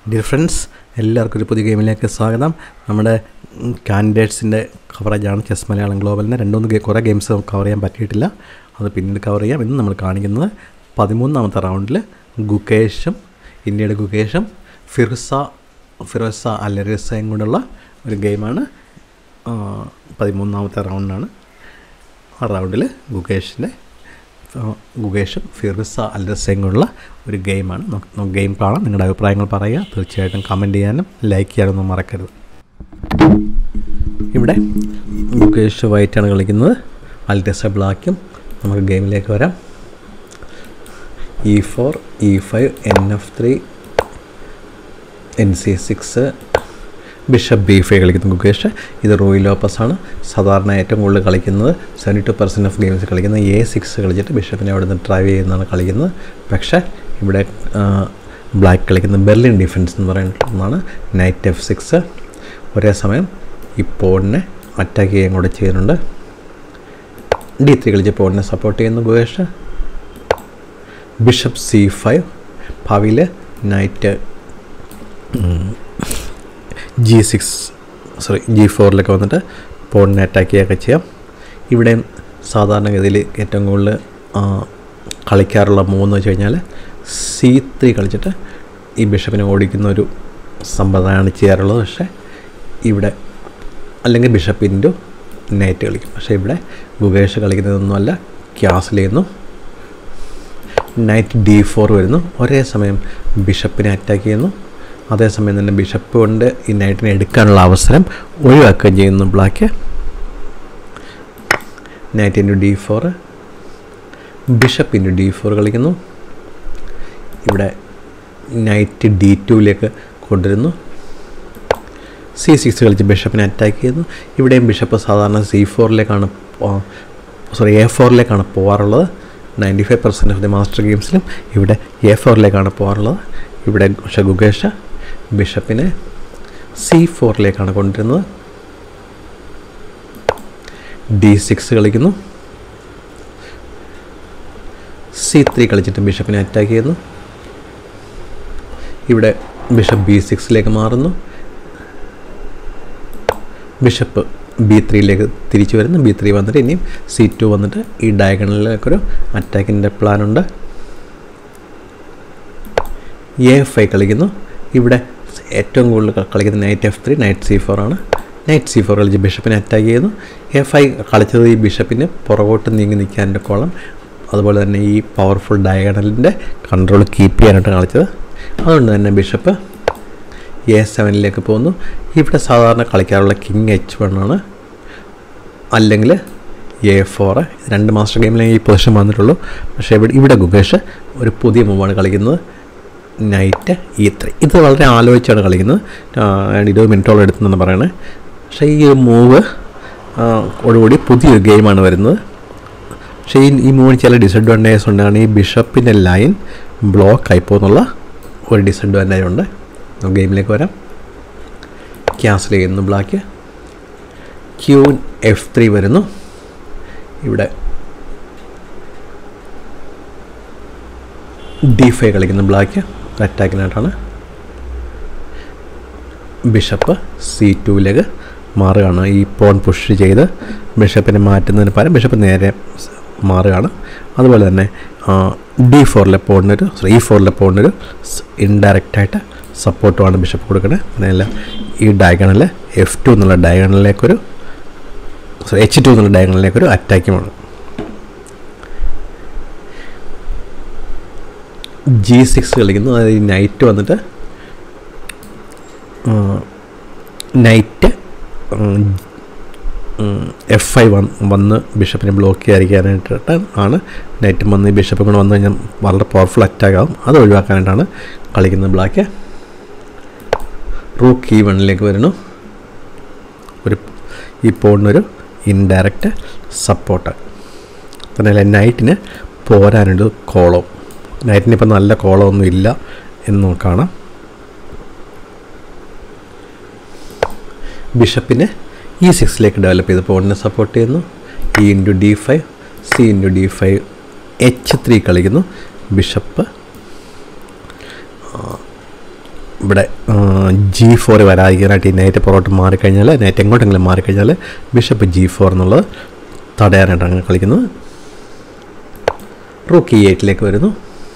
dear friends എല്ലാവർക്കും ഒരു പുതിയ ഗെയിമിലേക്ക് സ്വാഗതം നമ്മുടെ കാൻഡിഡേറ്റ്സിൻ്റെ കവറേജാണ് ചെസ് മലയാളം ഗ്ലോബലിന് രണ്ടുമൂന്ന് ഗെ- കുറേ ഗെയിംസ് കവർ ചെയ്യാൻ പറ്റിയിട്ടില്ല അത് പിന്നീട് കവർ ചെയ്യാം ഇന്ന് നമ്മൾ കാണിക്കുന്നത് പതിമൂന്നാമത്തെ റൗണ്ടിൽ ഗുകേഷും ഇന്ത്യയുടെ ഗുകേഷും ഫിർസ ഫിറോസ അലറിസയും കൊണ്ടുള്ള ഒരു ഗെയിമാണ് ആ, പതിമൂന്നാമത്തെ റൗണ്ടാണ് ആ റൗണ്ടിൽ ഗുകേഷിൻ്റെ ഗുകേഷും ഫിർസ അൽറസയും കൊണ്ടുള്ള ഒരു ഗെയിമാണ് നമുക്ക് നമുക്ക് ഗെയിം കാണാം നിങ്ങളുടെ അഭിപ്രായങ്ങൾ പറയുക തീർച്ചയായിട്ടും കമൻറ്റ് ചെയ്യാനും ലൈക്ക് ചെയ്യാനൊന്നും മറക്കരുത് ഇവിടെ ഗുകേഷ് വൈറ്റാണ് കളിക്കുന്നത് അൽറ്റസ ബ്ലാക്കും നമുക്ക് ഗെയിമിലേക്ക് വരാം E four E five N F three N C six bishop B five കളിക്കുന്ന ഗുകേഷ് ഇത് റോയി ലോപ്പസ് ആണ് സാധാരണ ഏറ്റവും കൂടുതൽ കളിക്കുന്നത് seventy two percent of games കളിക്കുന്നത് എ സിക്സ് കളിച്ചിട്ട് ബിഷപ്പിനെ അവിടെ നിന്ന് ഡ്രൈവ് ചെയ്യുന്നതാണ് കളിക്കുന്നത് പക്ഷേ ഇവിടെ ബ്ലാക്ക് കളിക്കുന്ന ബെർലിൻ ഡിഫൻസ് എന്ന് പറയുന്നതാണ് നൈറ്റ് എഫ് സിക്സ് ഒരേ സമയം ഈ പോണിനെ അറ്റാക്ക് ചെയ്യാൻ കൂടെ ചെയ്യുന്നുണ്ട് ഡി ത്രീ കളിച്ച് പോണിനെ സപ്പോർട്ട് ചെയ്യുന്നു ഗുകേഷ് ബിഷപ്പ് സി ഫൈവ് ഭാവിയിൽ knight G six sorry G ഫോറിലൊക്കെ വന്നിട്ട് പോണിനെ അറ്റാക്ക് ചെയ്യുകയൊക്കെ ചെയ്യാം ഇവിടെ സാധാരണഗതിയിൽ ഏറ്റവും കൂടുതൽ ആ, കളിക്കാറുള്ള മൂന്ന് വെച്ച് കഴിഞ്ഞാൽ സി ത്രീ കളിച്ചിട്ട് ഈ ബിഷപ്പിനെ ഓടിക്കുന്ന ഒരു സമ്പ്രദായമാണ് ചെയ്യാറുള്ളത് പക്ഷേ ഇവിടെ അല്ലെങ്കിൽ ബിഷപ്പ് ഇൻറ്റു നൈറ്റ് കളിക്കും പക്ഷേ ഇവിടെ ഗുകേഷ് കളിക്കുന്നതൊന്നുമല്ല ക്യാസിൽ ചെയ്യുന്നു നൈറ്റ് ഡി ഫോർ വരുന്നു ഒരേ സമയം ബിഷപ്പിനെ അറ്റാക്ക് ചെയ്യുന്നു അതേസമയം തന്നെ ബിഷപ്പ് കൊണ്ട് ഈ നൈറ്റിനെ എടുക്കാനുള്ള അവസരം ഒഴിവാക്കുകയും ചെയ്യുന്നു black knight into D four bishop into D four കളിക്കുന്നു ഇവിടെ നൈറ്റ് ഡി ടുവിലേക്ക് കൊണ്ടുവരുന്നു സി സിക്സ് കളിച്ച് ബിഷപ്പിനെ അറ്റാക്ക് ചെയ്യുന്നു ഇവിടെയും ബിഷപ്പ് സാധാരണ സി ഫോറിലേക്കാണ് സോറി എ ഫോറിലേക്കാണ് പോകാറുള്ളത് ninety five percent of the master ഗെയിംസിലും ഇവിടെ എ ഫോറിലേക്കാണ് പോകാറുള്ളത് ഇവിടെ പക്ഷേ ഗുകേഷ് ബിഷപ്പിനെ സി ഫോറിലേക്കാണ് കൊണ്ടുവരുന്നത് ഡി സിക്സ് കളിക്കുന്നു സി ത്രീ കളിച്ചിട്ട് ബിഷപ്പിനെ അറ്റാക്ക് ചെയ്യുന്നു ഇവിടെ ബിഷപ്പ് ബി സിക്സിലേക്ക് മാറുന്നു ബിഷപ്പ് ബി ത്രീയിലേക്ക് തിരിച്ചു വരുന്നു ബി ത്രീ വന്നിട്ട് ഇനിയും സി ടു വന്നിട്ട് ഈ ഡയഗണലിലേക്കൊരു അറ്റാക്കിൻ്റെ പ്ലാനുണ്ട് എ ഫൈവ് കളിക്കുന്നു ഇവിടെ ഏറ്റവും കൂടുതൽ ക- കളിക്കുന്നത് knight F three knight C four ആണ് നൈറ്റ് സി ഫോർ കളിച്ച് ബിഷപ്പിനെ അറ്റാക്ക് ചെയ്യുന്നു എഫ് ഐ കളിച്ചത് ഈ ബിഷപ്പിന് പുറകോട്ട് നീങ്ങി നിൽക്കാൻ്റെ കോളം അതുപോലെ തന്നെ ഈ പവർഫുൾ ഡയഗണലിൻ്റെ കൺട്രോൾ കീപ്പ് ചെയ്യാനായിട്ട് കളിച്ചത് അതുകൊണ്ട് തന്നെ ബിഷപ്പ് എ സെവനിലേക്ക് പോകുന്നു ഇവിടെ സാധാരണ കളിക്കാറുള്ള കിങ് എച്ച് വൺ ആണ് അല്ലെങ്കിൽ എ ഫോർ രണ്ട് മാസ്റ്റർ ഗെയിമിലേ ഈ പൊസിഷൻ വന്നിട്ടുള്ളൂ പക്ഷേ ഇവിടെ ഇവിടെ ഗുകേഷ് ഒരു പുതിയ മൂവാണ് കളിക്കുന്നത് നൈറ്റ് ഇ ത്രീ ഇത് വളരെ ആലോചിച്ചാണ് കളിക്കുന്നത് ആ, ഇരുപത് മിനിറ്റോളം എടുത്തെന്നാണ് പറയണേ പക്ഷേ ഈ മൂവ് ഓടുകൂടി പുതിയൊരു ഗെയിമാണ് വരുന്നത് പക്ഷേ ഈ ഈ മൂവിന് ചില ഡിസഡ്വാൻറ്റേജസ് ഉണ്ടാണ് ഈ ബിഷപ്പിൻ്റെ ലൈൻ ബ്ലോക്ക് ആയിപ്പോന്നുള്ള ഒരു ഡിസഡ്വാൻറ്റേജ് ഉണ്ട് നമുക്ക് ഗെയിമിലേക്ക് വരാം ക്യാൻസൽ ചെയ്യുന്നു ബ്ലാക്ക് ക്യൂ എഫ് ത്രീ വരുന്നു ഇവിടെ ഡി ഫൈവ് കളിക്കുന്നു ബ്ലാക്ക് അറ്റാക്കിനായിട്ടാണ് ബിഷപ്പ് സി ടുവിലേക്ക് മാറുകയാണ് ഈ പോൺ പുഷ് ചെയ്ത് ബിഷപ്പിനെ മാറ്റുന്നതിന് പകരം ബിഷപ്പ് നേരെ സ് മാറുകയാണ് അതുപോലെ തന്നെ ഡി ഫോറിലെ പോണിനൊരു സോറി ഇ ഫോറിലെ പോണിനൊരു ഇൻഡയറക്റ്റായിട്ട് സപ്പോർട്ടുമാണ് ബിഷപ്പ് കൊടുക്കുന്നത് അങ്ങനെയല്ല ഈ ഡയഗണൽ എഫ് ടു എന്നുള്ള ഡയഗണലിലേക്കൊരു സോറി എച്ച് ടു എന്നുള്ള ഡയഗണലിലേക്കൊരു അറ്റാക്കുമാണ് ജി സിക്സ് കളിക്കുന്നു അതായത് ഈ നൈറ്റ് വന്നിട്ട് നൈറ്റ് എഫ് ഐ വൺ വന്ന് ബിഷപ്പിനെ ബ്ലോക്ക് ചെയ്യാതിരിക്കാനായിട്ട് ആണ് നൈറ്റ് വന്ന് ഈ ബിഷപ്പ് കൊണ്ട് വന്നു കഴിഞ്ഞാൽ വളരെ പവർഫുൾ അറ്റാക്ക് ആകും അത് ഒഴിവാക്കാനായിട്ടാണ് കളിക്കുന്നത് ബ്ലാക്ക് റൂക്ക് ഈ വണ്ണിലേക്ക് വരുന്നു ഒരു ഈ പോണിനൊരു ഇൻഡയറക്റ്റ് സപ്പോർട്ട് തന്നെയല്ല നൈറ്റിന് പോരാനൊരു കോളം നൈറ്റിന് ഇപ്പം നല്ല കോളമൊന്നും ഇല്ല എന്ന് നമുക്ക് കാണാം ബിഷപ്പിനെ ഇ സിക്സിലേക്ക് ഡെവലപ്പ് ചെയ്ത് പോണിനെ സപ്പോർട്ട് ചെയ്യുന്നു E into D five C into D five H three കളിക്കുന്നു ബിഷപ്പ് ഇവിടെ ജി ഫോർ വരാതിരിക്കാനായിട്ട് ഈ നൈറ്റ് പുറകോട്ട് മാറിക്കഴിഞ്ഞാൽ നൈറ്റ് എങ്ങോട്ടെങ്കിലും മാറിക്കഴിഞ്ഞാൽ ബിഷപ്പ് ജി ഫോർ എന്നുള്ളത് തടയാനായിട്ടാണ് കളിക്കുന്നത് റൂക്ക് ഇ എയ്റ്റിലേക്ക് വരുന്നു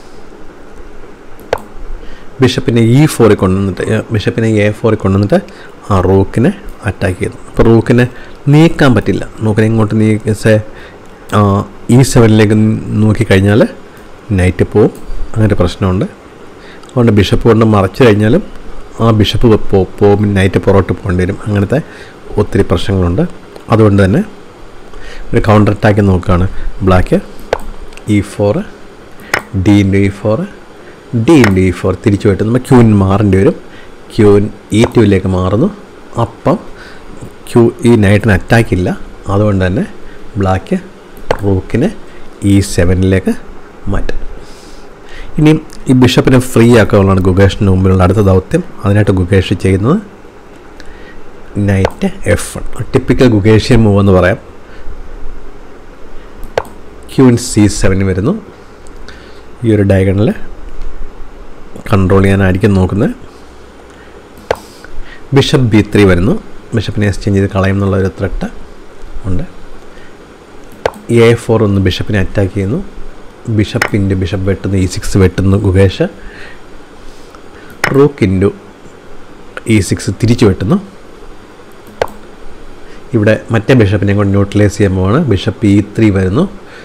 ബിഷപ്പിനെ ഇ ഫോറിൽ കൊണ്ടുവന്നിട്ട് ഏ, ബിഷപ്പിനെ എ ഫോറിൽ കൊണ്ടുവന്നിട്ട് ആ റൂക്കിനെ അറ്റാക്ക് ചെയ്യുന്നു അപ്പോൾ റൂക്കിനെ നീക്കാൻ പറ്റില്ല റൂക്കിനെ ഇങ്ങോട്ട് നീക്കിച്ച് ഇ സെവനിലേക്ക് നോക്കിക്കഴിഞ്ഞാൽ നൈറ്റ് പോവും അങ്ങനെ പ്രശ്നമുണ്ട് അതുകൊണ്ട് ബിഷപ്പ് കൊണ്ട് മറച്ചു കഴിഞ്ഞാലും ആ ബിഷപ്പ് പോ- പോകും നൈറ്റ് പുറകോട്ട് പോകേണ്ടി വരും അങ്ങനത്തെ ഒത്തിരി പ്രശ്നങ്ങളുണ്ട് അതുകൊണ്ട് തന്നെ ഒരു കൗണ്ടർ അറ്റാക്ക് നോക്കുകയാണ് black E four D into E four D into E four തിരിച്ചു പോയിട്ട് നമ്മൾ ക്യൂൻ മാറേണ്ടി വരും ക്യൂൻ ഇ ടുവിലേക്ക് മാറുന്നു അപ്പം ക്യൂ ഈ നൈറ്റിന് അറ്റാക്ക് ഇല്ല അതുകൊണ്ട് തന്നെ ബ്ലാക്ക് റൂക്കിനെ ഇ സെവനിലേക്ക് മാറ്റും ഇനിയും ഈ ബിഷപ്പിനെ ഫ്രീ ആക്കാനുള്ളതാണ് ഗുഗേഷിന് മുമ്പിലുള്ള അടുത്ത ദൗത്യം അതിനായിട്ട് ഗുഗേഷ് ചെയ്യുന്നത് നൈറ്റ് എഫ് വൺ ടിപ്പിക്കൽ ഗുഗേഷ്യൻ മൂവ് എന്ന് പറയാം ക്യൂൻ സി സെവൻ വരുന്നു ഈ ഒരു ഡയഗണൽ കൺട്രോൾ ചെയ്യാനായിരിക്കും നോക്കുന്നത് ബിഷപ്പ് ബി ത്രീ വരുന്നു ബിഷപ്പിനെ എക്സ്ചേഞ്ച് ചെയ്ത് കളയും എന്നുള്ള ഒരു ത്രെട്ട് ഉണ്ട് എ ഫോർ ഒന്ന് ബിഷപ്പിനെ അറ്റാക്ക് ചെയ്യുന്നു ബിഷപ്പ് ഇൻറ്റു ബിഷപ്പ് വെട്ടുന്നു ഇ സിക്സ് വെട്ടുന്നു Gukesh rook into E six തിരിച്ചു വെട്ടുന്നു ഇവിടെ മറ്റേ ബിഷപ്പിനെ കൊണ്ട് ന്യൂട്രലൈസ് ചെയ്യാൻ പോവാണ് ബിഷപ്പ് ഇ ത്രീ വരുന്നു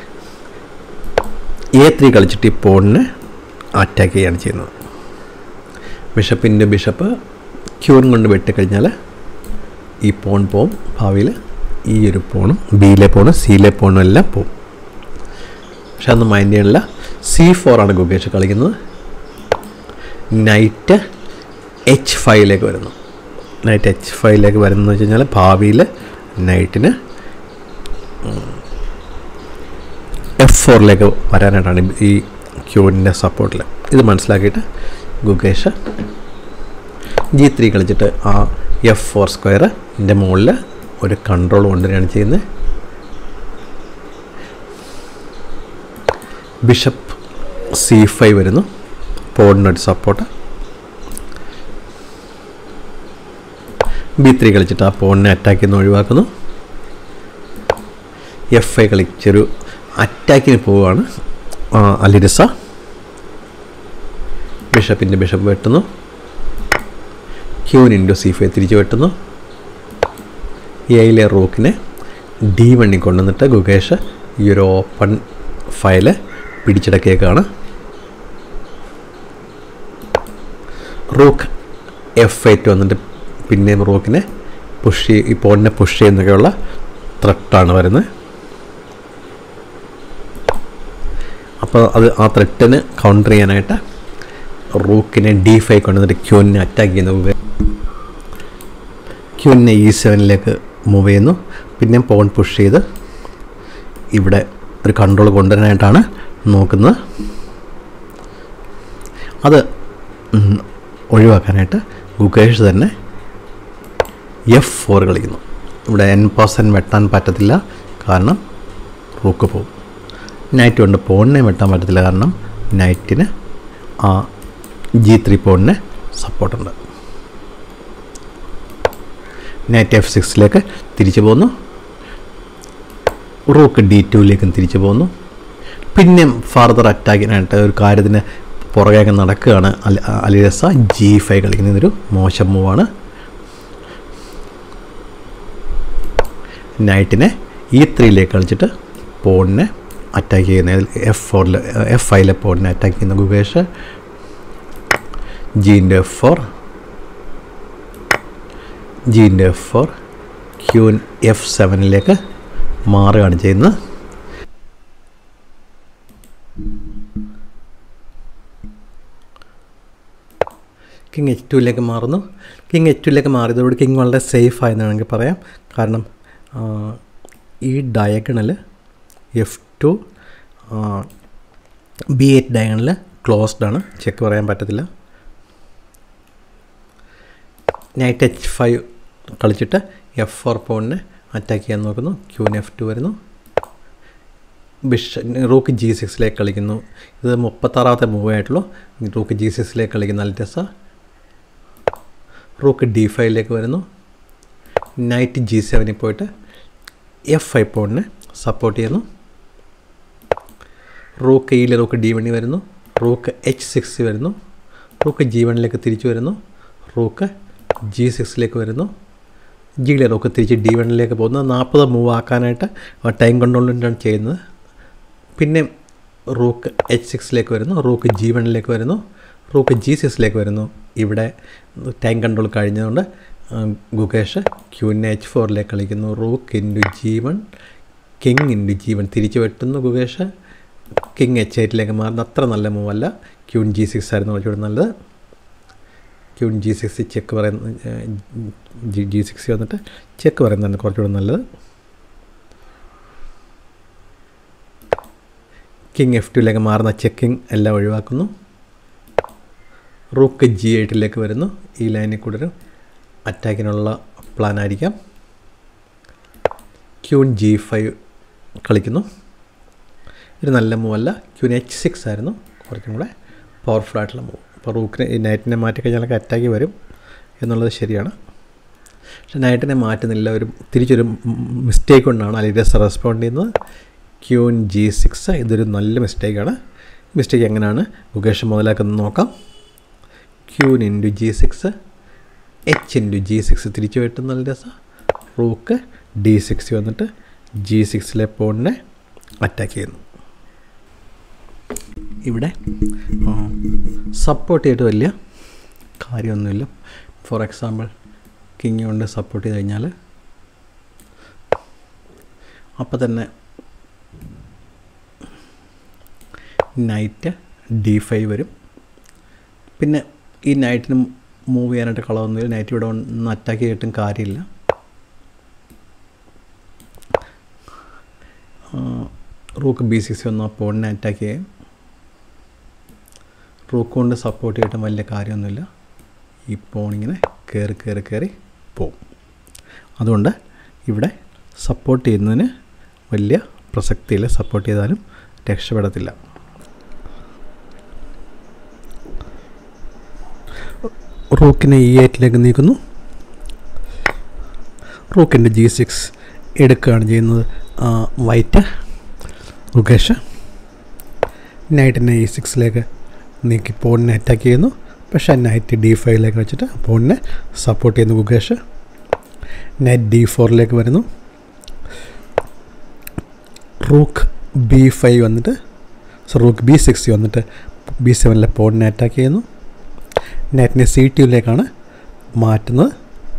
എ ത്രീ കളിച്ചിട്ട് ഈ പോണിനെ അറ്റാക്ക് ചെയ്യുകയാണ് ചെയ്യുന്നത് ബിഷപ്പിൻ്റെ ബിഷപ്പ് ക്യൂൻ കൊണ്ട് വെട്ടിക്കഴിഞ്ഞാൽ ഈ പോൺ പോവും ഭാവിയിൽ ഈ ഒരു പോണും ബിയിലെ പോണും സിയിലെ പോണും എല്ലാം പോവും പക്ഷെ അതൊന്നും മൈൻഡ് ചെയ്യണില്ല സി ഫോറാണ് ഗുഗേഷ് കളിക്കുന്നത് നൈറ്റ് എച്ച് ഫൈവിലേക്ക് വരുന്നു നൈറ്റ് എച്ച് ഫൈവിലേക്ക് വരുന്നത് വെച്ച് കഴിഞ്ഞാൽ ഭാവിയിൽ നൈറ്റിന് എഫ് ഫോറിലേക്ക് വരാനായിട്ടാണ് ഈ ക്യൂവിൻ്റെ സപ്പോർട്ടിൽ ഇത് മനസ്സിലാക്കിയിട്ട് ഗുഗേഷ് ജി ത്രീ കളിച്ചിട്ട് ആ എഫ് ഫോർ സ്ക്വയറിൻ്റെ മുകളിൽ ഒരു കൺട്രോൾ കൊണ്ടുവരികയാണ് ചെയ്യുന്നത് ബിഷപ്പ് സി ഫൈവ് വരുന്നു പോണിനൊരു സപ്പോർട്ട് ബി ത്രീ കളിച്ചിട്ട് ആ പോണിനെ അറ്റാക്ക് ചെയ്യുന്ന ഒഴിവാക്കുന്നു എഫ് ഐ കളിച്ചൊരു അറ്റാക്കിന് പോവുകയാണ് ആ, അലിരിസ ബിഷപ്പിൻ്റെ ബിഷപ്പ് വെട്ടുന്നു ക്യൂൻ ഇൻറ്റു സി ഫൈവ് തിരിച്ച് വെട്ടുന്നു എയിലെ റൂക്കിനെ ഡി വണ്ണി കൊണ്ടുവന്നിട്ട് ഗുഗേഷ് ഈ ഒരു ഓപ്പൺ ഫയല് പിടിച്ചടക്കിയേക്കാണ് റൂക്ക് എഫ് എയ്റ്റ് വന്നിട്ട് പിന്നെയും റൂക്കിനെ പുഷ് ഈ പോണിനെ പുഷ് ചെയ്യുന്നൊക്കെയുള്ള ത്രട്ടാണ് വരുന്നത് അപ്പോൾ അത് ആ ത്രെട്ടിന് കൗണ്ടർ ചെയ്യാനായിട്ട് റൂക്കിനെ ഡി ഫൈവ് കൊണ്ടുവന്നിട്ട് ക്യൂവിനെ അറ്റാക്ക് ചെയ്യുന്നു ക്യൂവിനെ ഇ സെവനിലേക്ക് മൂവ് ചെയ്യുന്നു പിന്നെ പോൺ പുഷ് ചെയ്ത് ഇവിടെ ഒരു കൺട്രോൾ കൊണ്ടുവരാനായിട്ടാണ് നോക്കുന്നത് അത് ഉം, ഒഴിവാക്കാനായിട്ട് ഗുകേഷ് തന്നെ എഫ് ഫോർ കളിക്കുന്നു ഇവിടെ എൻ പേഴ്സൻ വെട്ടാൻ പറ്റത്തില്ല കാരണം റൂക്ക് പോകും നൈറ്റ് കൊണ്ട് പോണിനെ വെട്ടാൻ പറ്റത്തില്ല കാരണം നൈറ്റിന് ആ ജി ത്രീ പോണിന് സപ്പോർട്ടുണ്ട് നൈറ്റ് എഫ് സിക്സിലേക്ക് തിരിച്ചു പോകുന്നു റൂക്ക് ഡി ടുവിലേക്കും തിരിച്ചു പോകുന്നു പിന്നെയും ഫർദർ അറ്റാക്കിനായിട്ട് ഒരു കാര്യത്തിന് പുറകെ നടക്കുകയാണ് അലി അലിരസ ജി ഫൈവ് കളിക്കുന്ന ഇതൊരു മോശം മൂവാണ് നൈറ്റിനെ ഇ ത്രീയിലേക്ക് കളിച്ചിട്ട് പോണിനെ അറ്റാക്ക് ചെയ്യുന്ന എഫ് ഫോറിൽ എഫ് ഫൈവിലെ പോണിനെ അറ്റാക്ക് ചെയ്യുന്ന ഗുകേഷ് ജീൻ്റെ എഫ് ഫോർ ജീൻ്റെ എഫ് ഫോർ ക്യൂൻ എഫ് സെവനിലേക്ക് മാറുകയാണ് ചെയ്യുന്നത് കിങ് എച്ച് ടുവിലേക്ക് മാറുന്നു കിങ് എച്ച് ടുവിലേക്ക് മാറിയതോട് കിങ് വളരെ സേഫ് ആയെന്ന് വേണമെങ്കിൽ പറയാം കാരണം ആ, ഈ diagonal F two B eight diagonal closed ആണ് ചെക്ക് പറയാൻ പറ്റത്തില്ല നൈറ്റ് എച്ച് ഫൈവ് കളിച്ചിട്ട് എഫ് ഫോർ പോണിനെ അറ്റാക്ക് ചെയ്യാൻ നോക്കുന്നു ക്യൂൻ എഫ് ടു വരുന്നു ബിഷ റൂക്ക് ജി സിക്സിലേക്ക് കളിക്കുന്നു ഇത് മുപ്പത്താറാമത്തെ മൂവ് ആയിട്ടുള്ളൂ റൂക്ക് ജി സിക്സിലേക്ക് കളിക്കുന്ന അൽറ്റസ റൂക്ക് ഡി ഫൈവിലേക്ക് വരുന്നു നൈറ്റ് ജി സെവനിൽ പോയിട്ട് എഫ് ഫൈവ് പോണിനെ സപ്പോർട്ട് ചെയ്യുന്നു റൂക്ക് ഇയിൽ റൂക്ക് ഡി വണ്ണി വരുന്നു റൂക്ക് എച്ച് സിക്സ് വരുന്നു റൂക്ക് ജി വണ്ണിലേക്ക് തിരിച്ചു വരുന്നു റൂക്ക് ജി സിക്സിലേക്ക് വരുന്നു ജിയിലെ റൂക്ക് തിരിച്ച് ഡി വണ്ണിലേക്ക് പോകുന്നു നാൽപ്പത് മൂവ് ആക്കാനായിട്ട് ടൈം കൺട്രോളിൻ്റാണ് ചെയ്യുന്നത് പിന്നെ റൂക്ക് എച്ച് സിക്സിലേക്ക് വരുന്നു റൂക്ക് ജി വണ്ണിലേക്ക് വരുന്നു റൂക്ക് ജി സിക്സിലേക്ക് വരുന്നു ഇവിടെ ടൈം കൺട്രോൾ കഴിഞ്ഞതുകൊണ്ട് ഗുകേഷ് ക്യൂവിനെ എച്ച് ഫോറിലേക്ക് കളിക്കുന്നു rook into G one king into G one തിരിച്ച് വെട്ടുന്നു ഗുകേഷ് കിങ് എച്ച് എയ്റ്റിലേക്ക് മാറുന്ന അത്ര നല്ല മൂവല്ല ക്യൂൺ ജി സിക്സ് ആയിരുന്നു കുറച്ചുകൂടി നല്ലത് ക്യൂൺ ജി സിക്സ് ചെക്ക് പറയുന്ന ജി ജി സിക്സ് വന്നിട്ട് ചെക്ക് പറയുന്നതാണ് കുറച്ചുകൂടി നല്ലത് കിങ് എഫ് ടുയിലേക്ക് മാറുന്ന ചെക്കിങ് എല്ലാം ഒഴിവാക്കുന്നു റൂക്ക് ജി എയ്റ്റിലേക്ക് വരുന്നു ഈ ലൈനിൽ കൂടെ ഒരു അറ്റാക്കിനുള്ള പ്ലാൻ ആയിരിക്കാം ക്യൂൺ ജി ഫൈവ് കളിക്കുന്നു ഒരു നല്ല മൂവല്ല ക്യൂൻ എച്ച് സിക്സ് ആയിരുന്നു കുറച്ചും കൂടെ പവർഫുൾ ആയിട്ടുള്ള മൂവ് അപ്പോൾ റൂക്കിനെ ഈ നൈറ്റിനെ മാറ്റി കഴിഞ്ഞാലൊക്കെ അറ്റാക്ക് വരും എന്നുള്ളത് ശരിയാണ് പക്ഷെ നൈറ്റിനെ മാറ്റുന്നില്ല ഒരു തിരിച്ചൊരു മിസ്റ്റേക്ക് കൊണ്ടാണ് അലിഡസ് റെസ്പോണ്ട് ചെയ്യുന്നത് ക്യൂൻ ജി സിക്സ് ഇതൊരു നല്ല മിസ്റ്റേക്കാണ് മിസ്റ്റേക്ക് എങ്ങനെയാണ് മുകേഷ് മുതലാക്കുന്നത് നോക്കാം queen into G six H into G six തിരിച്ചു വെട്ടുന്ന നല്ല രസം റൂക്ക് ഡി സിക്സ് വന്നിട്ട് ജി സിക്സിലെ പോണിനെ അറ്റാക്ക് ചെയ്യുന്നു ഇവിടെ സപ്പോർട്ട് ചെയ്തിട്ട് വലിയ കാര്യമൊന്നുമില്ല ഫോർ എക്സാമ്പിൾ കിങ് കൊണ്ട് സപ്പോർട്ട് ചെയ്ത് കഴിഞ്ഞാൽ അപ്പോൾ തന്നെ നൈറ്റ് ഡി ഫൈവ് വരും പിന്നെ ഈ നൈറ്റിന് മൂവ് ചെയ്യാനായിട്ട് കളവൊന്നുമില്ല നൈറ്റ് ഇവിടെ ഒന്ന് അറ്റാക്ക് ചെയ്തിട്ടും കാര്യമില്ല റൂക്ക് ബി സിക്സ് വന്ന പോണിനെ അറ്റാക്ക് ചെയ്യും റൂക്ക് കൊണ്ട് സപ്പോർട്ട് ചെയ്തിട്ടും വലിയ കാര്യമൊന്നുമില്ല ഈ പോണിങ്ങനെ കയറി കയറി കയറി പോവും അതുകൊണ്ട് ഇവിടെ സപ്പോർട്ട് ചെയ്യുന്നതിന് വലിയ പ്രസക്തിയില്ല സപ്പോർട്ട് ചെയ്താലും രക്ഷപ്പെടത്തില്ല റൂക്കിനെ ഇ എയ്റ്റിലേക്ക് നീക്കുന്നു റൂക്കിൻ്റെ ജി സിക്സ് എടുക്കുകയാണ് ചെയ്യുന്നത് വൈറ്റ് റുകേഷ് നൈറ്റിനെ ഇ സിക്സിലേക്ക് നീക്കി പോണിനെ അറ്റാക്ക് ചെയ്യുന്നു പക്ഷേ നൈറ്റ് ഡി ഫൈവിലേക്ക് വെച്ചിട്ട് പോണിനെ സപ്പോർട്ട് ചെയ്യുന്നു ഗുകേഷ് നൈറ്റ് ഡി ഫോറിലേക്ക് വരുന്നു റൂക്ക് ബി ഫൈവ് വന്നിട്ട് സോ റൂക്ക് ബി സിക്സ് വന്നിട്ട് ബി സെവനിലെ പോണിനെ അറ്റാക്ക് ചെയ്യുന്നു നെറ്റിനെ സി ടിയിലേക്കാണ് മാറ്റുന്നത്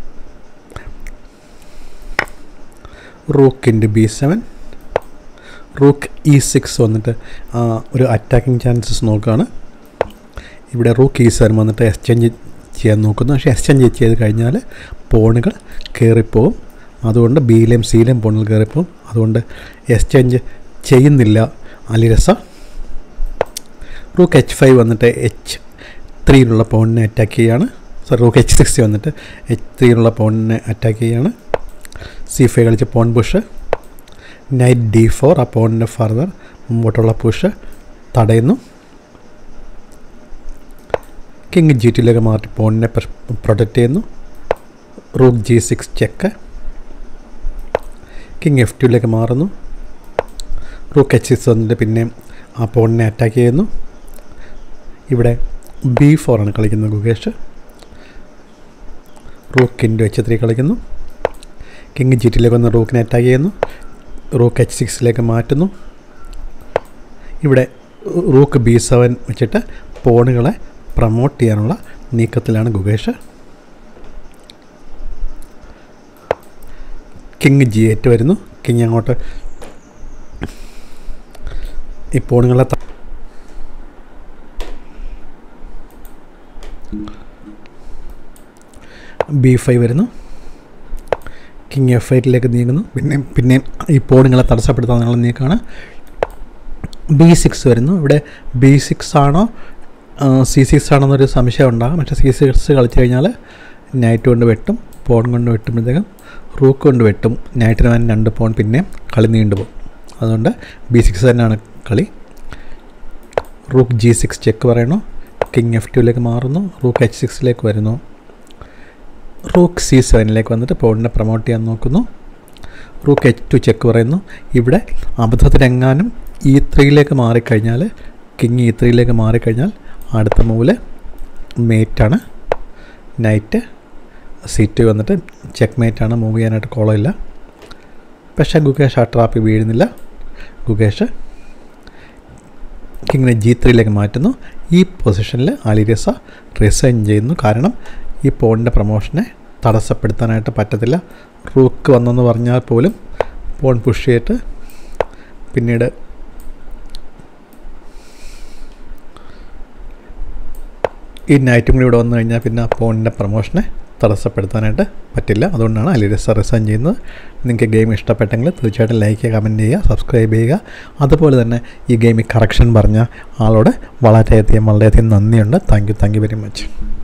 റൂക്കിൻ്റെ B seven rook E six വന്നിട്ട് ഒരു അറ്റാക്കിംഗ് ചാൻസസ് നോക്കുകയാണ് ഇവിടെ റൂക്ക് ഇ സെവൻ വന്നിട്ട് എക്സ്ചേഞ്ച് ചെയ്യാൻ നോക്കുന്നു പക്ഷേ എക്സ്ചേഞ്ച് ചെയ്ത് കഴിഞ്ഞാൽ പോണുകൾ കയറിപ്പോവും അതുകൊണ്ട് ബിയിലെയും സിയിലെയും പോണുകൾ കയറിപ്പോവും അതുകൊണ്ട് എക്സ്ചേഞ്ച് ചെയ്യുന്നില്ല അലിരസ റൂക്ക് എച്ച് ഫൈവ് വന്നിട്ട് എച്ച് ത്രീയിലുള്ള പോണിനെ അറ്റാക്ക് ചെയ്യുകയാണ് സോറി റൂക്ക് എച്ച് സിക്സ് വന്നിട്ട് എച്ച് ത്രീയിലുള്ള പോണിനെ അറ്റാക്ക് ചെയ്യുകയാണ് സി ഫൈവ് കളിച്ച് pawn push knight D four ആ പോണിൻ്റെ ഫർദർ മുമ്പോട്ടുള്ള പുഷ് തടയുന്നു കിങ് ജി ടിയിലേക്ക് മാറ്റി പോണിനെ പ്രൊട്ടക്റ്റ് ചെയ്യുന്നു rook G six check king F ടുയിലേക്ക് മാറുന്നു റൂക്ക് എച്ച് സിക്സ് വന്നിട്ട് പിന്നെ ആ പോണിനെ അറ്റാക്ക് ചെയ്യുന്നു ഇവിടെ ബി ഫോറാണ് കളിക്കുന്നത് Gukesh rook into H three കളിക്കുന്നു കിങ് ജി ടിയിലേക്ക് വന്ന് റൂക്കിനെ അറ്റാക്ക് ചെയ്യുന്നു റൂക്ക് എച്ച് സിക്സിലേക്ക് മാറ്റുന്നു ഇവിടെ റൂക്ക് ബി സെവൻ വെച്ചിട്ട് പോണുകളെ പ്രൊമോട്ട് ചെയ്യാനുള്ള നീക്കത്തിലാണ് ഗുകേഷ് കിങ് ജി എയ്റ്റ് വരുന്നു കിങ് അങ്ങോട്ട് ഈ പോണുകളെ ബി ഫൈവ് വരുന്നു കിങ് എഫ് എയ്റ്റിലേക്ക് നീങ്ങുന്നു പിന്നെ പിന്നെ ഈ പോണുങ്ങളെ തടസ്സപ്പെടുത്താനുള്ള നീക്കമാണ് ബി സിക്സ് വരുന്നു ഇവിടെ ബി സിക്സ് ആണോ സി സിക്സ് ആണോ എന്നൊരു സംശയം ഉണ്ടാകും പക്ഷേ സി സിക്സ് കളിച്ചു കഴിഞ്ഞാൽ നൈറ്റ് കൊണ്ട് വെട്ടും പോൺ കൊണ്ട് വെട്ടുമ്പോഴത്തേക്കും റൂക്ക് കൊണ്ട് വെട്ടും നൈറ്റിന് തന്നെ രണ്ട് പോൺ പിന്നെ കളി നീണ്ടുപോകും അതുകൊണ്ട് ബി സിക്സ് തന്നെയാണ് കളി റൂക്ക് ജി സിക്സ് ചെക്ക് പറയണു കിങ് എഫ് ടുവിലേക്ക് മാറുന്നു റൂക്ക് എച്ച് സിക്സിലേക്ക് വരുന്നു റൂക്ക് സി സെവനിലേക്ക് വന്നിട്ട് പോണിനെ പ്രൊമോട്ട് ചെയ്യാൻ നോക്കുന്നു റൂക്ക് എച്ച് ടു ചെക്ക് പറയുന്നു ഇവിടെ അബദ്ധത്തിലെങ്ങാനും ഇ ത്രീയിലേക്ക് മാറിക്കഴിഞ്ഞാൽ കിങ് ഇ ത്രീയിലേക്ക് മാറിക്കഴിഞ്ഞാൽ അടുത്ത മൂവിൽ മേറ്റാണ് നൈറ്റ് സി ടു വന്നിട്ട് ചെക്ക് മേറ്റാണ് മൂവ് ചെയ്യാനായിട്ട് കോളമില്ല പക്ഷേ ഗുകേഷ് ആ ട്രാപ്പിൽ വീഴുന്നില്ല ഗുകേഷ് കിങ്ങിനെ ജി ത്രീയിലേക്ക് മാറ്റുന്നു ഈ പൊസിഷനിൽ അലിരസ റിസൈൻ ചെയ്യുന്നു കാരണം ഈ പോണിൻ്റെ പ്രൊമോഷനെ തടസ്സപ്പെടുത്താനായിട്ട് പറ്റത്തില്ല റൂക്ക് വന്നെന്ന് പറഞ്ഞാൽ പോലും പോൺ പുഷ് ചെയ്തിട്ട് പിന്നീട് ഈ നൈറ്റും കൂടി ഇവിടെ വന്നു കഴിഞ്ഞാൽ പിന്നെ ആ പോണിൻ്റെ പ്രൊമോഷനെ തടസ്സപ്പെടുത്താനായിട്ട് പറ്റില്ല അതുകൊണ്ടാണ് അലിരസ റിസൈൻ ചെയ്യുന്നത് നിങ്ങൾക്ക് ഗെയിം ഇഷ്ടപ്പെട്ടെങ്കിൽ തീർച്ചയായിട്ടും ലൈക്ക് ചെയ്യുക കമൻറ്റ് ചെയ്യുക സബ്സ്ക്രൈബ് ചെയ്യുക അതുപോലെ തന്നെ ഈ ഗെയിമിൽ കറക്ഷൻ പറഞ്ഞ ആളോട് വളരെയധികം വളരെയധികം നന്ദിയുണ്ട് thank you thank you very much